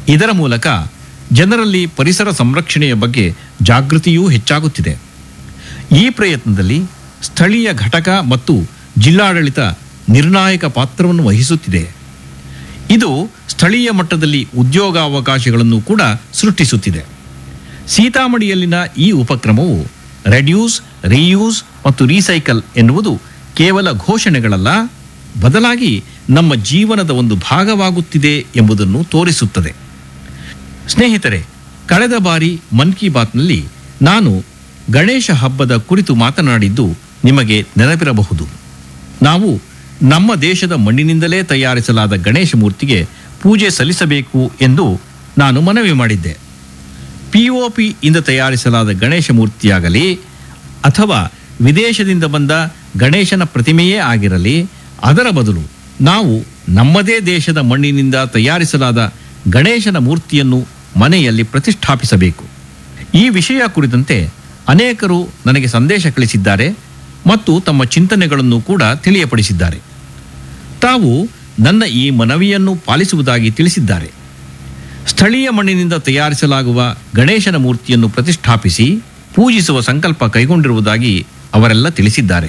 ಇದರ ಮೂಲಕ ಜನರಲ್ಲಿ ಪರಿಸರ ಸಂರಕ್ಷಣೆಯ ಬಗ್ಗೆ ಜಾಗೃತಿಯೂ ಹೆಚ್ಚಾಗುತ್ತಿದೆ ಈ ಪ್ರಯತ್ನದಲ್ಲಿ ಸ್ಥಳೀಯ ಘಟಕ ಮತ್ತು ಜಿಲ್ಲಾಡಳಿತ ನಿರ್ಣಾಯಕ ಪಾತ್ರವನ್ನು ವಹಿಸುತ್ತಿದೆ ಇದು ಸ್ಥಳೀಯ ಮಟ್ಟದಲ್ಲಿ ಉದ್ಯೋಗಾವಕಾಶಗಳನ್ನು ಕೂಡ ಸೃಷ್ಟಿಸುತ್ತಿದೆ ಸೀತಾಮಡಿಯಲ್ಲಿನ ಈ ಉಪಕ್ರಮವು ರೆಡ್ಯೂಸ್ ರೀಯೂಸ್ ಮತ್ತು ರೀಸೈಕಲ್ ಎನ್ನುವುದು ಕೇವಲ ಘೋಷಣೆಗಳಲ್ಲ ಬದಲಾಗಿ ನಮ್ಮ ಜೀವನದ ಒಂದು ಭಾಗವಾಗುತ್ತಿದೆ ಎಂಬುದನ್ನು ತೋರಿಸುತ್ತದೆ ಸ್ನೇಹಿತರೆ ಕಳೆದ ಬಾರಿ ಮನ್ ಕಿ ಬಾತ್ನಲ್ಲಿ ನಾನು ಗಣೇಶ ಹಬ್ಬದ ಕುರಿತು ಮಾತನಾಡಿದ್ದು ನಿಮಗೆ ನೆನಪಿರಬಹುದು ನಾವು ನಮ್ಮ ದೇಶದ ಮಣ್ಣಿನಿಂದಲೇ ತಯಾರಿಸಲಾದ ಗಣೇಶ ಮೂರ್ತಿಗೆ ಪೂಜೆ ಸಲ್ಲಿಸಬೇಕು ಎಂದು ನಾನು ಮನವಿ ಮಾಡಿದ್ದೆ ಪಿಒಪಿ ಇಂದ ತಯಾರಿಸಲಾದ ಗಣೇಶ ಮೂರ್ತಿಯಾಗಲಿ ಅಥವಾ ವಿದೇಶದಿಂದ ಬಂದ ಗಣೇಶನ ಪ್ರತಿಮೆಯೇ ಆಗಿರಲಿ ಅದರ ಬದಲು ನಾವು ನಮ್ಮದೇ ದೇಶದ ಮಣ್ಣಿನಿಂದ ತಯಾರಿಸಲಾದ ಗಣೇಶನ ಮೂರ್ತಿಯನ್ನು ಮನೆಯಲ್ಲಿ ಪ್ರತಿಷ್ಠಾಪಿಸಬೇಕು ಈ ವಿಷಯ ಕುರಿತಂತೆ ಅನೇಕರು ನನಗೆ ಸಂದೇಶ ಕಳಿಸಿದ್ದಾರೆ ಮತ್ತು ತಮ್ಮ ಚಿಂತನೆಗಳನ್ನು ಕೂಡ ತಿಳಿಯಪಡಿಸಿದ್ದಾರೆ ತಾವು ನನ್ನ ಈ ಮನವಿಯನ್ನು ಪಾಲಿಸುವುದಾಗಿ ತಿಳಿಸಿದ್ದಾರೆ ಸ್ಥಳೀಯ ಮಣ್ಣಿನಿಂದ ತಯಾರಿಸಲಾಗುವ ಗಣೇಶನ ಮೂರ್ತಿಯನ್ನು ಪ್ರತಿಷ್ಠಾಪಿಸಿ ಪೂಜಿಸುವ ಸಂಕಲ್ಪ ಕೈಗೊಂಡಿರುವುದಾಗಿ ಅವರೆಲ್ಲ ತಿಳಿಸಿದ್ದಾರೆ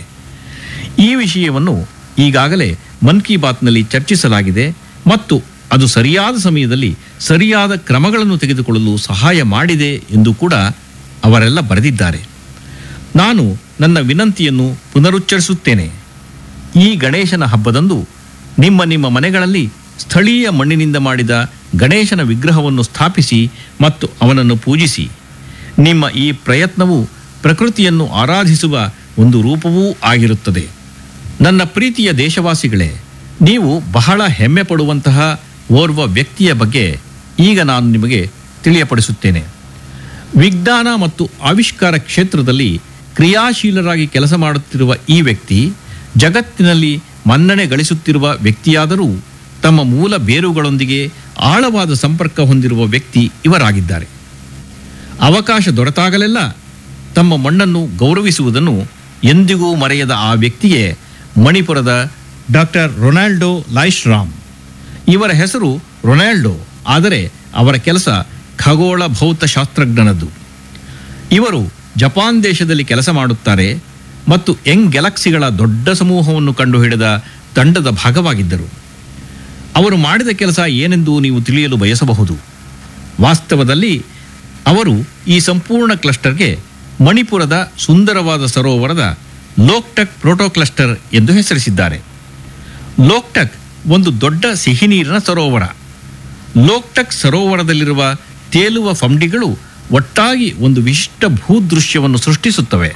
ಈ ವಿಷಯವನ್ನು ಈಗಾಗಲೇ ಮನ್ ಕಿ ಬಾತ್ನಲ್ಲಿ ಚರ್ಚಿಸಲಾಗಿದೆ ಮತ್ತು ಅದು ಸರಿಯಾದ ಸಮಯದಲ್ಲಿ ಸರಿಯಾದ ಕ್ರಮಗಳನ್ನು ತೆಗೆದುಕೊಳ್ಳಲು ಸಹಾಯ ಮಾಡಿದೆ ಎಂದು ಕೂಡ ಅವರೆಲ್ಲ ಬರೆದಿದ್ದಾರೆ ನಾನು ನನ್ನ ವಿನಂತಿಯನ್ನು ಪುನರುಚ್ಚರಿಸುತ್ತೇನೆ ಈ ಗಣೇಶನ ಹಬ್ಬದಂದು ನಿಮ್ಮ ನಿಮ್ಮ ಮನೆಗಳಲ್ಲಿ ಸ್ಥಳೀಯ ಮಣ್ಣಿನಿಂದ ಮಾಡಿದ ಗಣೇಶನ ವಿಗ್ರಹವನ್ನು ಸ್ಥಾಪಿಸಿ ಮತ್ತು ಅವನನ್ನು ಪೂಜಿಸಿ ನಿಮ್ಮ ಈ ಪ್ರಯತ್ನವು ಪ್ರಕೃತಿಯನ್ನು ಆರಾಧಿಸುವ ಒಂದು ರೂಪವೂ ಆಗಿರುತ್ತದೆ ನನ್ನ ಪ್ರೀತಿಯ ದೇಶವಾಸಿಗಳೇ ನೀವು ಬಹಳ ಹೆಮ್ಮೆ ಪಡುವಂತಹ ಓರ್ವ ವ್ಯಕ್ತಿಯ ಬಗ್ಗೆ ಈಗ ನಾನು ನಿಮಗೆ ತಿಳಿಯಪಡಿಸುತ್ತೇನೆ ವಿಜ್ಞಾನ ಮತ್ತು ಆವಿಷ್ಕಾರ ಕ್ಷೇತ್ರದಲ್ಲಿ ಕ್ರಿಯಾಶೀಲರಾಗಿ ಕೆಲಸ ಮಾಡುತ್ತಿರುವ ಈ ವ್ಯಕ್ತಿ ಜಗತ್ತಿನಲ್ಲಿ ಮನ್ನಣೆ ಗಳಿಸುತ್ತಿರುವ ವ್ಯಕ್ತಿಯಾದರೂ ತಮ್ಮ ಮೂಲ ಬೇರುಗಳೊಂದಿಗೆ ಆಳವಾದ ಸಂಪರ್ಕ ಹೊಂದಿರುವ ವ್ಯಕ್ತಿ ಇವರಾಗಿದ್ದಾರೆ ಅವಕಾಶ ದೊರೆತಾಗಲೆಲ್ಲ ತಮ್ಮ ಮಣ್ಣನ್ನು ಗೌರವಿಸುವುದನ್ನು ಎಂದಿಗೂ ಮರೆಯದ ಆ ವ್ಯಕ್ತಿಯೇ ಮಣಿಪುರದ ಡಾಕ್ಟರ್ ರೊನಾಲ್ಡೋ ಲೈಶ್ರಾಮ್ ಇವರ ಹೆಸರು ರೊನಾಲ್ಡೋ ಆದರೆ ಅವರ ಕೆಲಸ ಖಗೋಳ ಭೌತಶಾಸ್ತ್ರಜ್ಞನದ್ದು ಇವರು ಜಪಾನ್ ದೇಶದಲ್ಲಿ ಕೆಲಸ ಮಾಡುತ್ತಾರೆ ಮತ್ತು ಯಂಗ್ ಗ್ಯಾಲಕ್ಸಿಗಳ ದೊಡ್ಡ ಸಮೂಹವನ್ನು ಕಂಡುಹಿಡಿದ ತಂಡದ ಭಾಗವಾಗಿದ್ದರು ಅವರು ಮಾಡಿದ ಕೆಲಸ ಏನೆಂದು ನೀವು ತಿಳಿಯಲು ಬಯಸಬಹುದು ವಾಸ್ತವದಲ್ಲಿ ಅವರು ಈ ಸಂಪೂರ್ಣ ಕ್ಲಸ್ಟರ್ಗೆ ಮಣಿಪುರದ ಸುಂದರವಾದ ಸರೋವರದ ಲೋಕ್ಟಕ್ ಪ್ರೋಟೋ ಕ್ಲಸ್ಟರ್ ಎಂದು ಹೆಸರಿಸಿದ್ದಾರೆ ಲೋಕ್ಟಕ್ ಒಂದು ದೊಡ್ಡ ಸಿಹಿನೀರಿನ ಸರೋವರ ಲೋಕ್ಟಕ್ ಸರೋವರದಲ್ಲಿರುವ ತೇಲುವ ಫಂಡಿಗಳು ಒಟ್ಟಾಗಿ ಒಂದು ವಿಶಿಷ್ಟ ಭೂದೃಶ್ಯವನ್ನು ಸೃಷ್ಟಿಸುತ್ತವೆ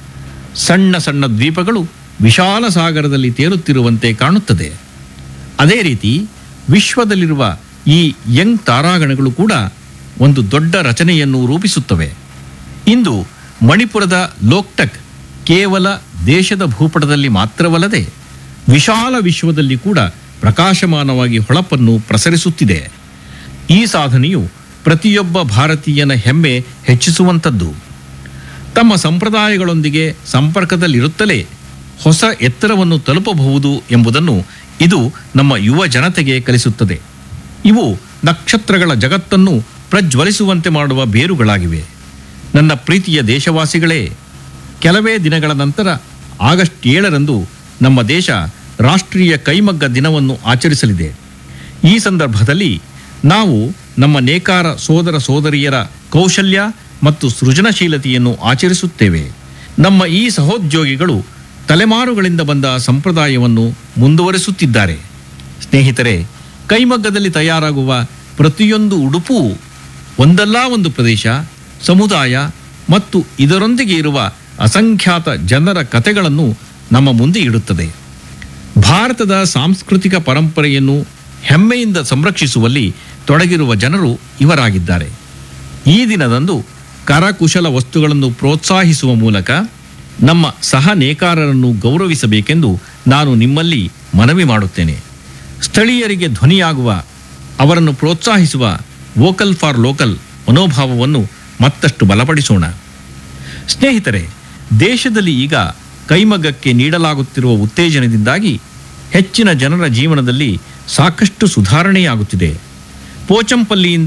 ಸಣ್ಣ ಸಣ್ಣ ದ್ವೀಪಗಳು ವಿಶಾಲ ಸಾಗರದಲ್ಲಿ ತೇಲುತ್ತಿರುವಂತೆ ಕಾಣುತ್ತದೆ ಅದೇ ರೀತಿ ವಿಶ್ವದಲ್ಲಿರುವ ಈ ಯಂಗ್ ತಾರಾಗಣಗಳು ಕೂಡ ಒಂದು ದೊಡ್ಡ ರಚನೆಯನ್ನು ರೂಪಿಸುತ್ತವೆ ಇಂದು ಮಣಿಪುರದ ಲೋಕ್ಟಕ್ ಕೇವಲ ದೇಶದ ಭೂಪಟದಲ್ಲಿ ಮಾತ್ರವಲ್ಲದೆ ವಿಶಾಲ ವಿಶ್ವದಲ್ಲಿ ಕೂಡ ಪ್ರಕಾಶಮಾನವಾಗಿ ಹೊಳಪನ್ನು ಪ್ರಸರಿಸುತ್ತಿದೆ ಈ ಸಾಧನೆಯು ಪ್ರತಿಯೊಬ್ಬ ಭಾರತೀಯನ ಹೆಮ್ಮೆ ಹೆಚ್ಚಿಸುವಂಥದ್ದು ತಮ್ಮ ಸಂಪ್ರದಾಯಗಳೊಂದಿಗೆ ಸಂಪರ್ಕದಲ್ಲಿರುತ್ತಲೇ ಹೊಸ ಎತ್ತರವನ್ನು ತಲುಪಬಹುದು ಎಂಬುದನ್ನು ಇದು ನಮ್ಮ ಯುವ ಜನತೆಗೆ ಕಲಿಸುತ್ತದೆ ಇವು ನಕ್ಷತ್ರಗಳ ಜಗತ್ತನ್ನು ಪ್ರಜ್ವಲಿಸುವಂತೆ ಮಾಡುವ ಬೇರುಗಳಾಗಿವೆ ನನ್ನ ಪ್ರೀತಿಯ ದೇಶವಾಸಿಗಳೇ ಕೆಲವೇ ದಿನಗಳ ನಂತರ ಆಗಸ್ಟ್ ಏಳರಂದು ನಮ್ಮ ದೇಶ ರಾಷ್ಟ್ರೀಯ ಕೈಮಗ್ಗ ದಿನವನ್ನು ಆಚರಿಸಲಿದೆ ಈ ಸಂದರ್ಭದಲ್ಲಿ ನಾವು ನಮ್ಮ ನೇಕಾರ ಸೋದರ ಸೋದರಿಯರ ಕೌಶಲ್ಯ ಮತ್ತು ಸೃಜನಶೀಲತೆಯನ್ನು ಆಚರಿಸುತ್ತೇವೆ ನಮ್ಮ ಈ ಸಹೋದ್ಯೋಗಿಗಳು ತಲೆಮಾರುಗಳಿಂದ ಬಂದ ಸಂಪ್ರದಾಯವನ್ನು ಮುಂದುವರಿಸುತ್ತಿದ್ದಾರೆ ಸ್ನೇಹಿತರೆ ಕೈಮಗ್ಗದಲ್ಲಿ ತಯಾರಾಗುವ ಪ್ರತಿಯೊಂದು ಉಡುಪೂ ಒಂದಲ್ಲ ಒಂದು ಪ್ರದೇಶ ಸಮುದಾಯ ಮತ್ತು ಇದರೊಂದಿಗೆ ಇರುವ ಅಸಂಖ್ಯಾತ ಜನರ ಕಥೆಗಳನ್ನು ನಮ್ಮ ಮುಂದೆ ಇಡುತ್ತದೆ ಭಾರತದ ಸಾಂಸ್ಕೃತಿಕ ಪರಂಪರೆಯನ್ನು ಹೆಮ್ಮೆಯಿಂದ ಸಂರಕ್ಷಿಸುವಲ್ಲಿ ತೊಡಗಿರುವ ಜನರು ಇವರಾಗಿದ್ದಾರೆ ಈ ದಿನದಂದು ಕರಕುಶಲ ವಸ್ತುಗಳನ್ನು ಪ್ರೋತ್ಸಾಹಿಸುವ ಮೂಲಕ ನಮ್ಮ ಸಹ ನೇಕಾರರನ್ನು ಗೌರವಿಸಬೇಕೆಂದು ನಾನು ನಿಮ್ಮಲ್ಲಿ ಮನವಿ ಮಾಡುತ್ತೇನೆ ಸ್ಥಳೀಯರಿಗೆ ಧ್ವನಿಯಾಗುವ ಅವರನ್ನು ಪ್ರೋತ್ಸಾಹಿಸುವ ವೋಕಲ್ ಫಾರ್ ಲೋಕಲ್ ಮನೋಭಾವವನ್ನು ಮತ್ತಷ್ಟು ಬಲಪಡಿಸೋಣ ಸ್ನೇಹಿತರೆ ದೇಶದಲ್ಲಿ ಈಗ ಕೈಮಗ್ಗಕ್ಕೆ ನೀಡಲಾಗುತ್ತಿರುವ ಉತ್ತೇಜನದಿಂದಾಗಿ ಹೆಚ್ಚಿನ ಜನರ ಜೀವನದಲ್ಲಿ ಸಾಕಷ್ಟು ಸುಧಾರಣೆಯಾಗುತ್ತಿದೆ ಪೋಚಂಪಲ್ಲಿಯಿಂದ